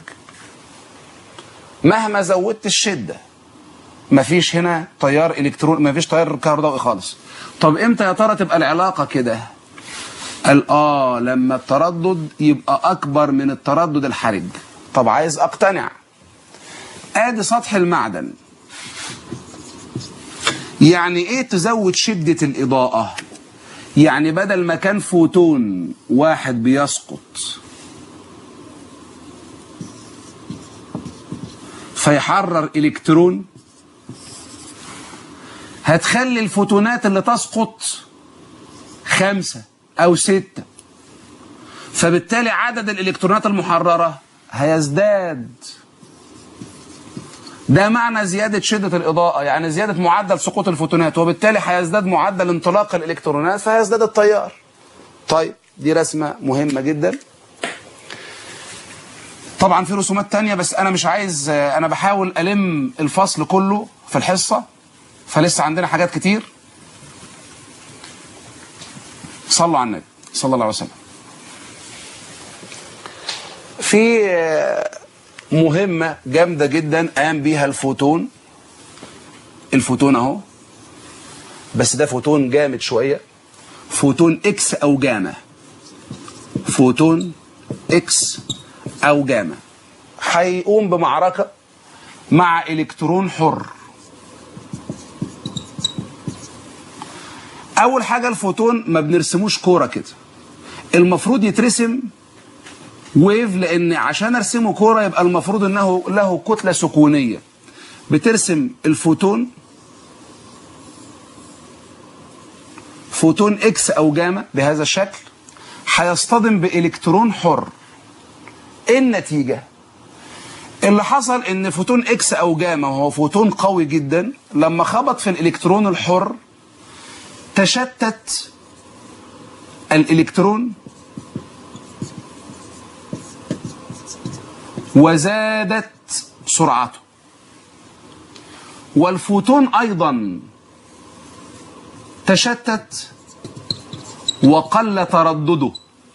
مهما زودت الشدة مفيش هنا تيار الكترون مفيش تيار كهروضوئي خالص طب امتى يا ترى تبقى العلاقة كده قال اه لما التردد يبقى اكبر من التردد الحرج طب عايز اقتنع ادي سطح المعدن يعني ايه تزود شدة الاضاءة يعني بدل ما كان فوتون واحد بيسقط فيحرر الكترون هتخلي الفوتونات اللي تسقط خمسة أو ستة فبالتالي عدد الإلكترونات المحررة هيزداد ده معنى زيادة شدة الإضاءة يعني زيادة معدل سقوط الفوتونات وبالتالي هيزداد معدل انطلاق الإلكترونات فهيزداد التيار طيب دي رسمة مهمة جدا طبعا في رسومات تانية بس أنا مش عايز أنا بحاول ألم الفصل كله في الحصة فلسه عندنا حاجات كتير صلوا على النبي صلى الله عليه وسلم في مهمة جامدة جدا قام بيها الفوتون الفوتون اهو بس ده فوتون جامد شوية فوتون اكس او جاما فوتون اكس او جاما هيقوم بمعركة مع الكترون حر اول حاجة الفوتون ما بنرسموش كورة كده المفروض يترسم ويف لان عشان ارسمه كوره يبقى المفروض انه له كتله سكونيه بترسم الفوتون فوتون اكس او جاما بهذا الشكل هيصطدم بالكترون حر ايه النتيجه اللي حصل ان فوتون اكس او جاما وهو فوتون قوي جدا لما خبط في الالكترون الحر تشتت الالكترون وزادت سرعته والفوتون ايضا تشتت وقل تردده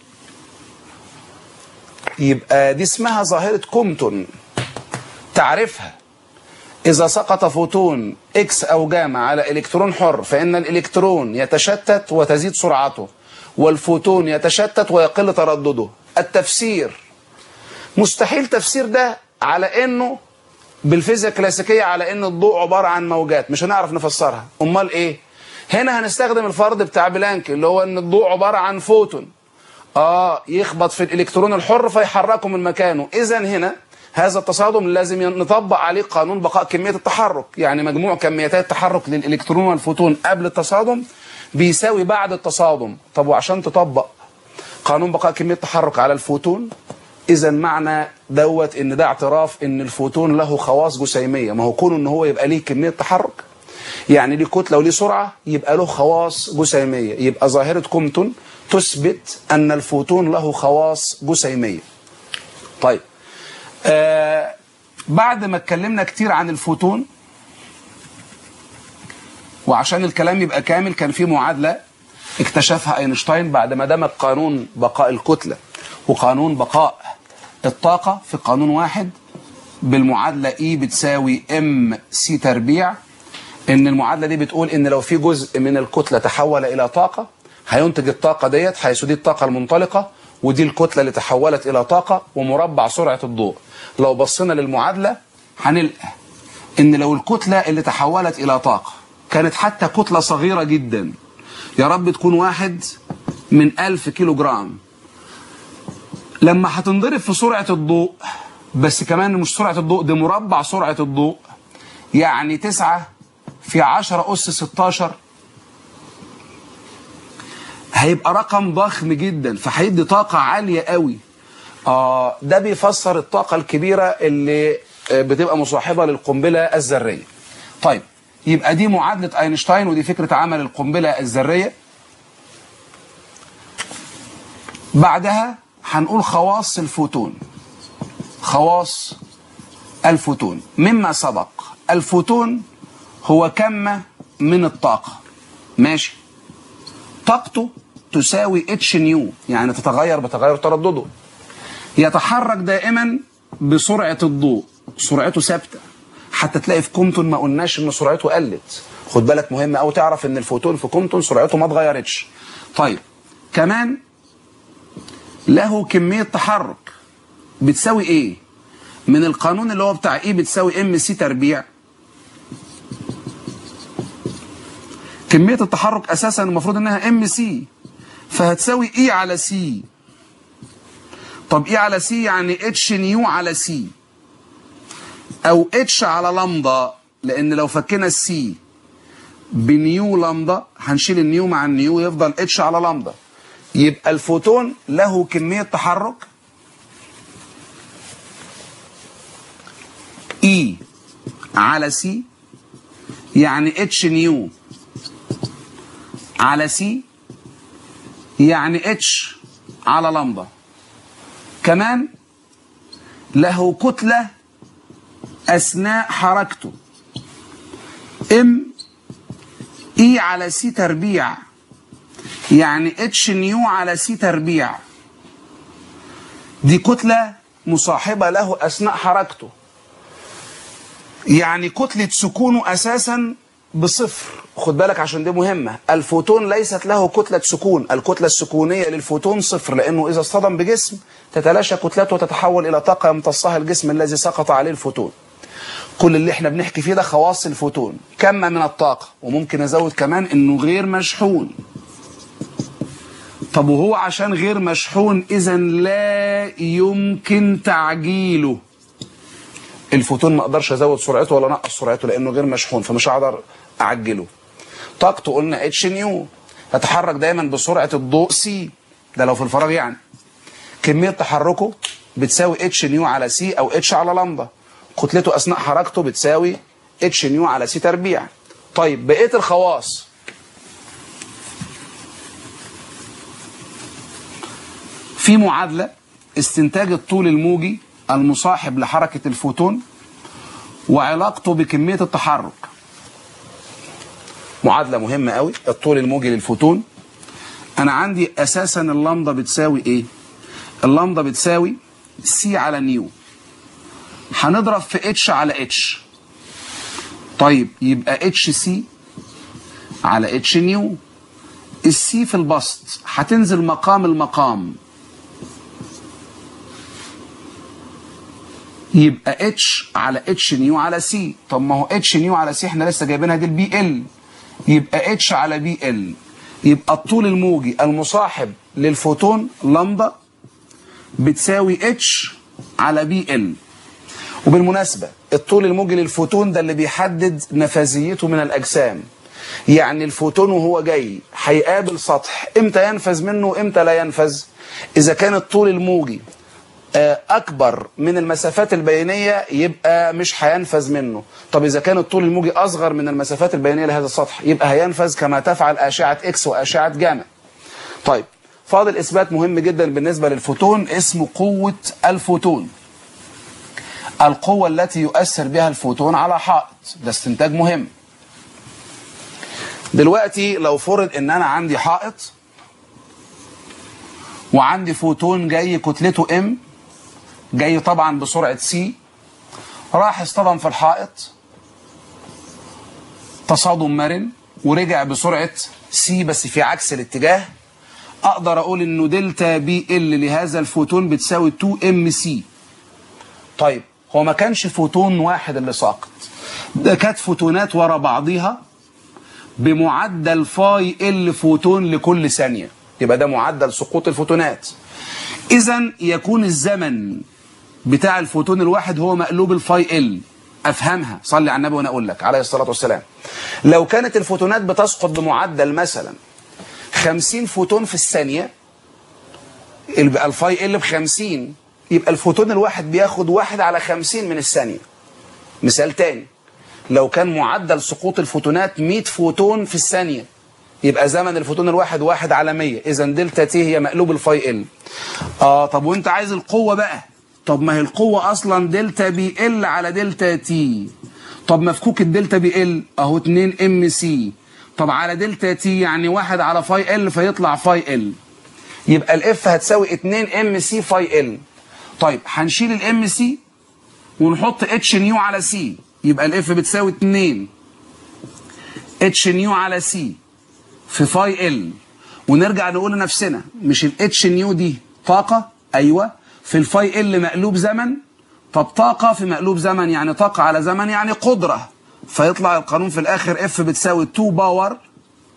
يبقى دي اسمها ظاهرة كومتون تعرفها إذا سقط فوتون إكس أو جاما على إلكترون حر فإن الإلكترون يتشتت وتزيد سرعته والفوتون يتشتت ويقل تردده التفسير مستحيل تفسير ده على انه بالفيزياء الكلاسيكيه على ان الضوء عباره عن موجات مش هنعرف نفسرها امال ايه هنا هنستخدم الفرض بتاع بلانك اللي هو ان الضوء عباره عن فوتون اه يخبط في الالكترون الحر فيحركه من مكانه اذا هنا هذا التصادم لازم نطبق عليه قانون بقاء كميه التحرك يعني مجموع كميتي التحرك للالكترون والفوتون قبل التصادم بيساوي بعد التصادم طب وعشان تطبق قانون بقاء كميه التحرك على الفوتون اذا معنى دوت ان ده اعتراف ان الفوتون له خواص جسيميه ما هو كونه ان هو يبقى ليه كميه تحرك يعني ليه كتله وليه سرعه يبقى له خواص جسيميه يبقى ظاهره كومتون تثبت ان الفوتون له خواص جسيميه طيب آه بعد ما اتكلمنا كتير عن الفوتون وعشان الكلام يبقى كامل كان في معادله اكتشفها اينشتاين بعد ما دمج قانون بقاء الكتله وقانون بقاء الطاقة في قانون واحد بالمعادلة E بتساوي ام سي تربيع ان المعادلة دي بتقول ان لو في جزء من الكتلة تحول الى طاقة هينتج الطاقة ديت حيث دي الطاقة المنطلقة ودي الكتلة اللي تحولت الى طاقة ومربع سرعة الضوء لو بصينا للمعادلة هنلقى ان لو الكتلة اللي تحولت الى طاقة كانت حتى كتلة صغيرة جدا يا رب تكون واحد من ألف كيلو جرام لما هتنضرب في سرعة الضوء بس كمان مش سرعة الضوء ده مربع سرعة الضوء يعني تسعة في عشرة أس 16 هيبقى رقم ضخم جدا فهيدي طاقة عالية قوي آه ده بيفسر الطاقة الكبيرة اللي بتبقى مصاحبة للقنبلة الذرية طيب يبقى دي معادلة أينشتاين ودي فكرة عمل القنبلة الذرية بعدها هنقول خواص الفوتون خواص الفوتون مما سبق الفوتون هو كم من الطاقة ماشي طاقته تساوي اتش نيو يعني تتغير بتغير تردده يتحرك دائما بسرعة الضوء سرعته ثابتة حتى تلاقي في كومتون ما قلناش ان سرعته قلت خد بالك مهم قوي تعرف ان الفوتون في كومتون سرعته ما اتغيرتش طيب كمان له كمية تحرك بتساوي ايه من القانون اللي هو بتاع ايه بتساوي ام سي تربيع كمية التحرك أساسا المفروض إنها ام سي فهتساوي اي على سي طب اي على سي يعني اتش نيو على سي او اتش على لامدا لان لو فكينا السي بنيو لامدا هنشيل النيو مع النيو يفضل اتش على لامدا يبقى الفوتون له كمية تحرك اي على سي يعني اتش نيو على سي يعني اتش على لمبة كمان له كتلة أثناء حركته ام اي على سي تربيع يعني اتش نيو على سي تربيع دي كتلة مصاحبة له أثناء حركته يعني كتلة سكونه أساسا بصفر خد بالك عشان دي مهمة الفوتون ليست له كتلة سكون الكتلة السكونية للفوتون صفر لأنه إذا اصطدم بجسم تتلاشى كتلته وتتحول إلى طاقة يمتصها الجسم الذي سقط عليه الفوتون كل اللي احنا بنحكي فيه ده خواص الفوتون كم من الطاقة وممكن أزود كمان إنه غير مشحون طب وهو عشان غير مشحون إذا لا يمكن تعجيله الفوتون ما اقدرش ازود سرعته ولا انقص سرعته لانه غير مشحون فمش هقدر اعجله طاقته قلنا اتش نيو يتحرك دايما بسرعه الضوء سي ده لو في الفراغ يعني كميه تحركه بتساوي اتش نيو على سي او اتش على لمبه كتلته اثناء حركته بتساوي اتش نيو على سي تربيع طيب بقيه الخواص في معادله استنتاج الطول الموجي المصاحب لحركة الفوتون وعلاقته بكمية التحرك معادلة مهمة قوي الطول الموجي للفوتون أنا عندي أساسا اللمضة بتساوي إيه اللمضة بتساوي سي على نيو هنضرب في اتش على اتش طيب يبقى اتش سي على اتش نيو السي في البسط هتنزل مقام المقام يبقى اتش على اتش نيو على سي طب ما هو اتش نيو على سي احنا لسه جايبينها دي البي ال يبقى اتش على بي ال يبقى الطول الموجي المصاحب للفوتون لمبه بتساوي اتش على بي ال وبالمناسبة الطول الموجي للفوتون ده اللي بيحدد نفاذيته من الأجسام يعني الفوتون وهو جاي هيقابل سطح امتى ينفذ منه امتى لا ينفذ إذا كان الطول الموجي اكبر من المسافات البينيه يبقى مش هينفذ منه طب اذا كان الطول الموجي اصغر من المسافات البينيه لهذا السطح يبقى هينفذ كما تفعل اشعه اكس واشعه جاما طيب فاضل اثبات مهم جدا بالنسبه للفوتون اسمه قوه الفوتون القوه التي يؤثر بها الفوتون على حائط ده استنتاج مهم دلوقتي لو فرض ان انا عندي حائط وعندي فوتون جاي كتلته ام جاي طبعا بسرعة سي راح اصطدم في الحائط تصادم مرن ورجع بسرعة سي بس في عكس الاتجاه اقدر اقول انه دلتا بي ال لهذا الفوتون بتساوي 2 ام سي طيب هو ما كانش فوتون واحد اللي ساقط ده كانت فوتونات ورا بعضيها بمعدل فاي ال فوتون لكل ثانية يبقى ده معدل سقوط الفوتونات اذا يكون الزمن بتاع الفوتون الواحد هو مقلوب الفاي ال افهمها صلي على النبي وانا اقول لك عليه الصلاه والسلام لو كانت الفوتونات بتسقط بمعدل مثلا 50 فوتون في الثانيه يبقى الفاي ال ب 50 يبقى الفوتون الواحد بياخد واحد على 50 من الثانيه مثال تاني لو كان معدل سقوط الفوتونات 100 فوتون في الثانيه يبقى زمن الفوتون الواحد واحد على 100 اذا دلتا تي هي مقلوب الفاي ال اه طب وانت عايز القوه بقى طب ما هي القوة أصلا دلتا بي ال على دلتا تي طب مفكوك الدلتا بي ال أهو 2 ام سي طب على دلتا تي يعني واحد على فاي ال فيطلع فاي ال يبقى الاف هتساوي 2 ام سي فاي ال طيب هنشيل الام سي ونحط اتش نيو على سي يبقى الاف بتساوي 2 اتش نيو على سي في فاي ال ونرجع نقول لنفسنا مش الاتش نيو دي طاقة ايوه في الفاي ال مقلوب زمن طب طاقة في مقلوب زمن يعني طاقة على زمن يعني قدرة فيطلع القانون في الآخر اف بتساوي 2 باور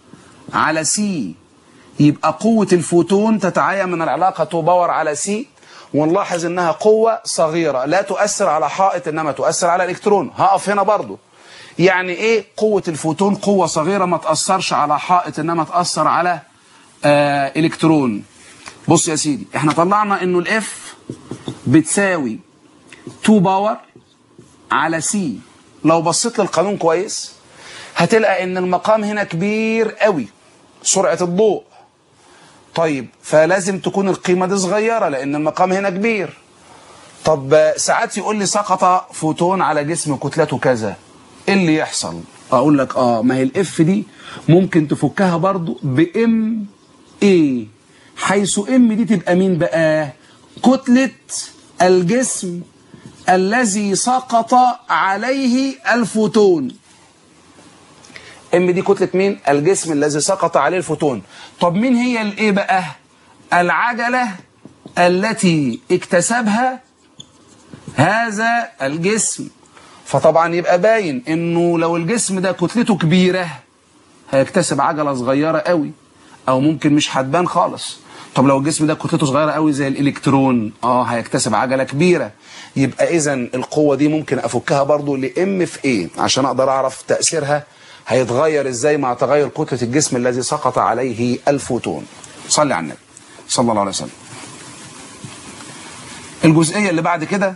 على سي يبقى قوة الفوتون تتعين من العلاقة 2 باور على سي ونلاحظ انها قوة صغيرة لا تؤثر على حائط انما تؤثر على الكترون هقف هنا برضو يعني ايه قوة الفوتون قوة صغيرة ما تأثرش على حائط انما تأثر على آه الكترون بص يا سيدي احنا طلعنا انه الاف بتساوي 2 باور على سي لو بصيت للقانون كويس هتلقى ان المقام هنا كبير قوي سرعة الضوء طيب فلازم تكون القيمة دي صغيرة لان المقام هنا كبير طب ساعات يقول لي سقط فوتون على جسم كتلته كذا ايه اللي يحصل اقول لك اه ما هي الاف دي ممكن تفكها برضو بام ايه حيث ام دي تبقى مين بقى كتلة الجسم الذي سقط عليه الفوتون ام دي كتلة مين الجسم الذي سقط عليه الفوتون طب مين هي الايه بقى العجلة التي اكتسبها هذا الجسم فطبعا يبقى باين انه لو الجسم ده كتلته كبيرة هيكتسب عجلة صغيرة قوي او ممكن مش هتبان خالص طب لو الجسم ده كتلته صغيرة قوي زي الالكترون اه هيكتسب عجلة كبيرة يبقى اذا القوة دي ممكن افكها برضو لام في ايه عشان اقدر اعرف تأثيرها هيتغير ازاي مع تغير كتلة الجسم الذي سقط عليه الفوتون صلي على النبي صلى الله عليه وسلم الجزئية اللي بعد كده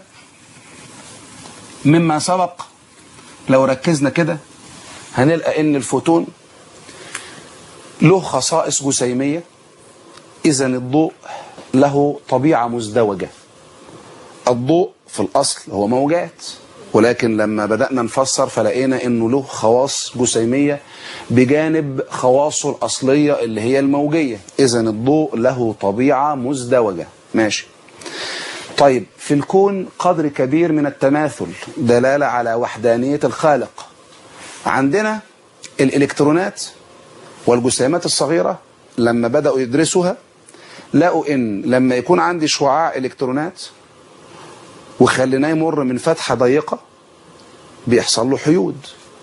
مما سبق لو ركزنا كده هنلقى ان الفوتون له خصائص جسيمية اذا الضوء له طبيعة مزدوجة الضوء في الاصل هو موجات ولكن لما بدأنا نفسر فلقينا انه له خواص جسيمية بجانب خواصه الاصلية اللي هي الموجية اذا الضوء له طبيعة مزدوجة ماشي طيب في الكون قدر كبير من التماثل دلالة على وحدانية الخالق عندنا الإلكترونات والجسيمات الصغيرة لما بدأوا يدرسوها لقوا إن لما يكون عندي شعاع إلكترونات وخليناه يمر من فتحة ضيقة بيحصل له حيود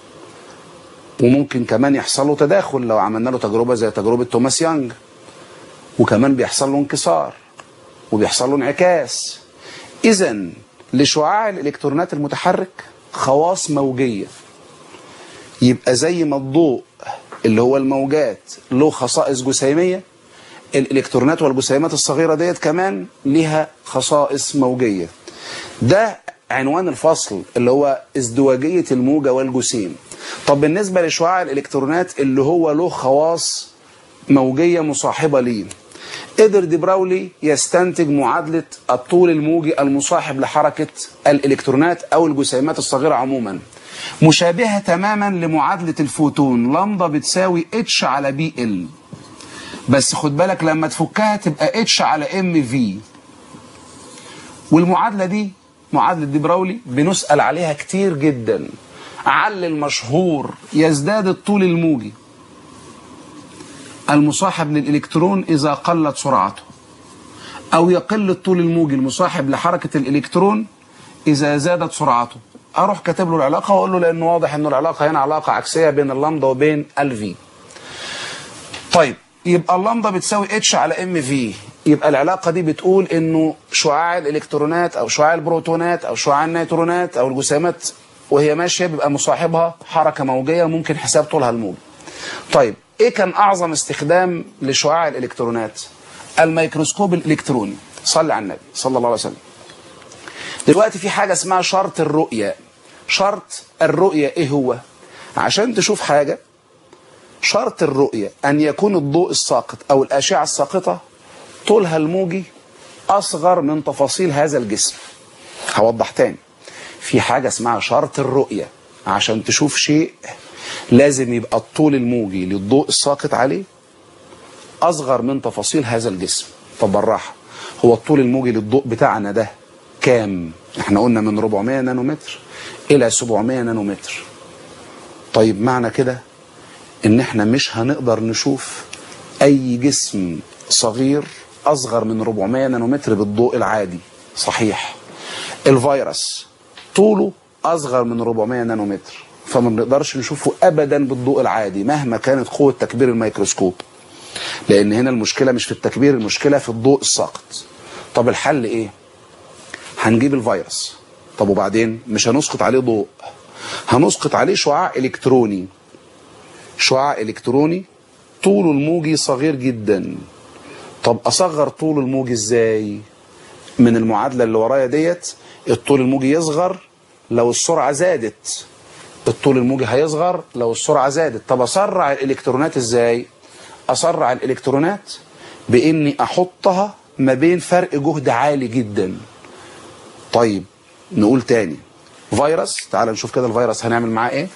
وممكن كمان يحصل له تداخل لو عملنا له تجربة زي تجربة توماس يانج وكمان بيحصل له انكسار وبيحصل له انعكاس اذا لشعاع الالكترونات المتحرك خواص موجية يبقى زي ما الضوء اللي هو الموجات له خصائص جسيمية الالكترونات والجسيمات الصغيرة ديت كمان لها خصائص موجية ده عنوان الفصل اللي هو ازدواجية الموجة والجسيم طب بالنسبة لشعاع الالكترونات اللي هو له خواص موجية مصاحبة ليه قدر دي براولي يستنتج معادلة الطول الموجي المصاحب لحركة الإلكترونات أو الجسيمات الصغيرة عموما مشابهة تماما لمعادلة الفوتون لمضة بتساوي اتش على بي ال بس خد بالك لما تفكها تبقى اتش على ام في والمعادلة دي معادلة دي براولي بنسأل عليها كتير جدا علل مشهور يزداد الطول الموجي المصاحب للإلكترون إذا قلت سرعته أو يقل الطول الموجي المصاحب لحركة الإلكترون إذا زادت سرعته أروح كاتب له العلاقة وأقول له لأنه واضح أنه العلاقة هنا علاقة عكسية بين اللمدة وبين الفي طيب يبقى اللمدة بتساوي اتش على ام في يبقى العلاقة دي بتقول انه شعاع الالكترونات او شعاع البروتونات او شعاع النيوترونات او الجسيمات وهي ماشية بيبقى مصاحبها حركة موجية ممكن حساب طولها الموجي طيب ايه كان اعظم استخدام لشعاع الالكترونات الميكروسكوب الالكتروني صلي على النبي صلى الله عليه وسلم دلوقتي في حاجة اسمها شرط الرؤية شرط الرؤية ايه هو عشان تشوف حاجة شرط الرؤية أن يكون الضوء الساقط أو الأشعة الساقطة طولها الموجي أصغر من تفاصيل هذا الجسم هوضح تاني في حاجة اسمها شرط الرؤية عشان تشوف شيء لازم يبقى الطول الموجي للضوء الساقط عليه أصغر من تفاصيل هذا الجسم طب بالراحة هو الطول الموجي للضوء بتاعنا ده كام احنا قلنا من 400 نانومتر إلى 700 نانومتر طيب معنى كده ان احنا مش هنقدر نشوف اي جسم صغير اصغر من 400 نانومتر بالضوء العادي صحيح الفيروس طوله اصغر من 400 نانومتر فما بنقدرش نشوفه ابدا بالضوء العادي مهما كانت قوه تكبير الميكروسكوب لان هنا المشكله مش في التكبير المشكله في الضوء الساقط طب الحل ايه هنجيب الفيروس طب وبعدين مش هنسقط عليه ضوء هنسقط عليه شعاع الكتروني شعاع الكتروني طوله الموجي صغير جدا طب اصغر طول الموجي ازاي من المعادله اللي ورايا ديت الطول الموجي يصغر لو السرعه زادت الطول الموجي هيصغر لو السرعه زادت طب اسرع الالكترونات ازاي اسرع الالكترونات باني احطها ما بين فرق جهد عالي جدا طيب نقول تاني فيروس تعال نشوف كده الفيروس هنعمل معاه ايه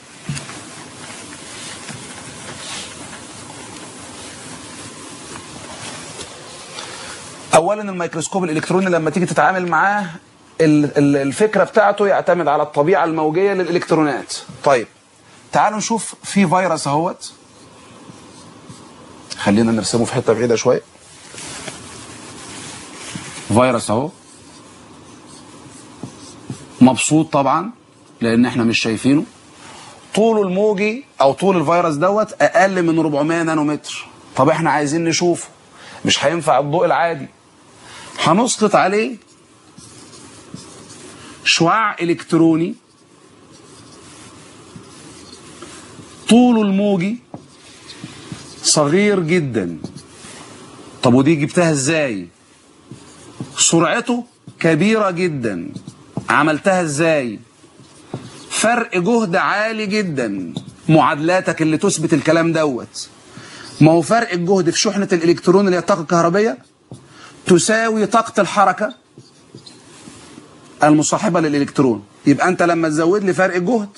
اولا الميكروسكوب الالكتروني لما تيجي تتعامل معاه ال- ال- الفكره بتاعته يعتمد على الطبيعه الموجيه للالكترونات طيب تعالوا نشوف في فيروس اهوت خلينا نرسمه في حته بعيده شويه فيروس اهو مبسوط طبعا لان احنا مش شايفينه طوله الموجي او طول الفيروس دوت اقل من 400 نانومتر طب احنا عايزين نشوفه مش هينفع الضوء العادي هنسقط عليه شعاع الكتروني طوله الموجي صغير جدا طب ودي جبتها ازاي سرعته كبيرة جدا عملتها ازاي فرق جهد عالي جدا معادلاتك اللي تثبت الكلام دوت ما هو فرق الجهد في شحنة الإلكترون اللي هي الطاقة الكهربية تساوي طاقة الحركة المصاحبة للإلكترون يبقى أنت لما تزود لي فرق الجهد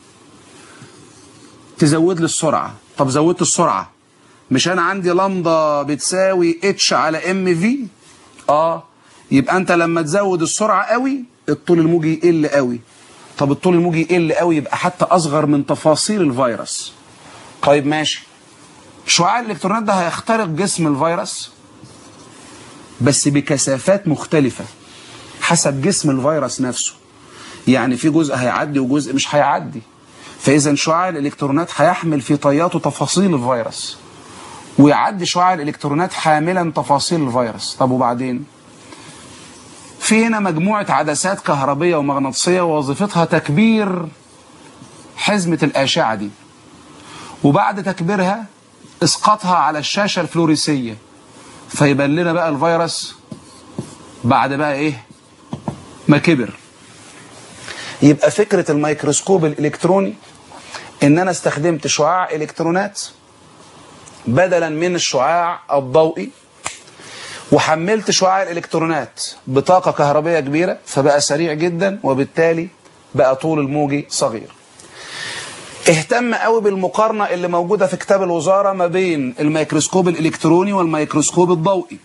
تزود لي السرعة طب زودت السرعة مش أنا عندي لمضة بتساوي اتش على ام في اه يبقى أنت لما تزود السرعة قوي الطول الموجي يقل قوي طب الطول الموجي يقل قوي يبقى حتى أصغر من تفاصيل الفيروس طيب ماشي شعاع الالكترونات ده هيخترق جسم الفيروس بس بكثافات مختلفة حسب جسم الفيروس نفسه يعني في جزء هيعدي وجزء مش هيعدي فإذا شعاع الإلكترونات هيحمل في طياته تفاصيل الفيروس ويعدي شعاع الإلكترونات حاملا تفاصيل الفيروس طب وبعدين في هنا مجموعة عدسات كهربية ومغناطيسية ووظيفتها تكبير حزمة الأشعة دي وبعد تكبيرها اسقاطها على الشاشة الفلوريسية فيبان لنا بقى الفيروس بعد بقى ايه ما كبر يبقى فكرة الميكروسكوب الإلكتروني إن أنا استخدمت شعاع إلكترونات بدلا من الشعاع الضوئي وحملت شعاع الإلكترونات بطاقة كهربية كبيرة فبقى سريع جدا وبالتالي بقى طول الموجي صغير اهتم قوي بالمقارنة اللي موجودة في كتاب الوزارة ما بين الميكروسكوب الإلكتروني والميكروسكوب الضوئي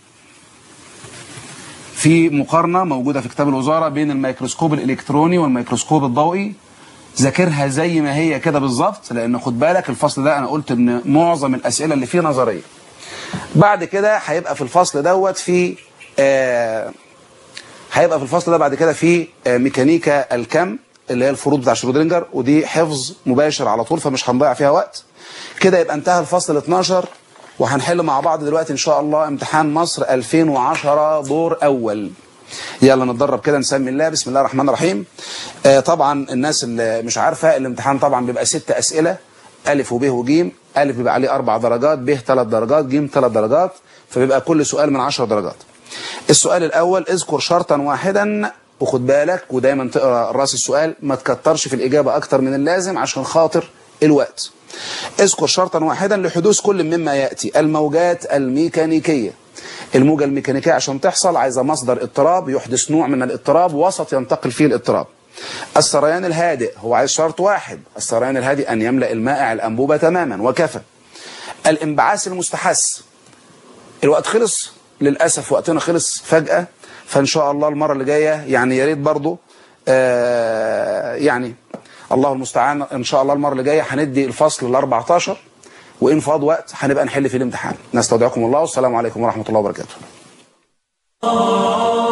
في مقارنة موجودة في كتاب الوزارة بين الميكروسكوب الإلكتروني والميكروسكوب الضوئي ذاكرها زي ما هي كده بالظبط لأن خد بالك الفصل ده أنا قلت إن معظم الأسئلة اللي فيه نظرية بعد كده هيبقى في الفصل دوت في آه هيبقى في الفصل ده بعد كده في آه ميكانيكا الكم اللي هي الفروض بتاع شرودنجر ودي حفظ مباشر على طول فمش هنضيع فيها وقت كده يبقى انتهى الفصل ال 12 وهنحل مع بعض دلوقتي ان شاء الله امتحان مصر 2010 دور اول يلا نتدرب كده نسمي الله بسم الله الرحمن الرحيم آه طبعا الناس اللي مش عارفه الامتحان طبعا بيبقى ست اسئله الف وب وجيم الف بيبقى عليه اربع درجات ب ثلاث درجات جيم ثلاث درجات فبيبقى كل سؤال من 10 درجات السؤال الاول اذكر شرطا واحدا وخد بالك ودايما تقرا راس السؤال ما تكترش في الاجابه اكتر من اللازم عشان خاطر الوقت اذكر شرطا واحدا لحدوث كل مما ياتي الموجات الميكانيكيه الموجه الميكانيكيه عشان تحصل عايزه مصدر اضطراب يحدث نوع من الاضطراب وسط ينتقل فيه الاضطراب السريان الهادئ هو عايز شرط واحد السريان الهادئ ان يملا المائع الانبوبه تماما وكفى الانبعاث المستحث الوقت خلص للاسف وقتنا خلص فجاه فان شاء الله المره اللي جايه يعني يا ريت برضه آه يعني الله المستعان ان شاء الله المره اللي جايه هندي الفصل ال 14 وان فاض وقت هنبقى نحل في الامتحان نستودعكم الله والسلام عليكم ورحمه الله وبركاته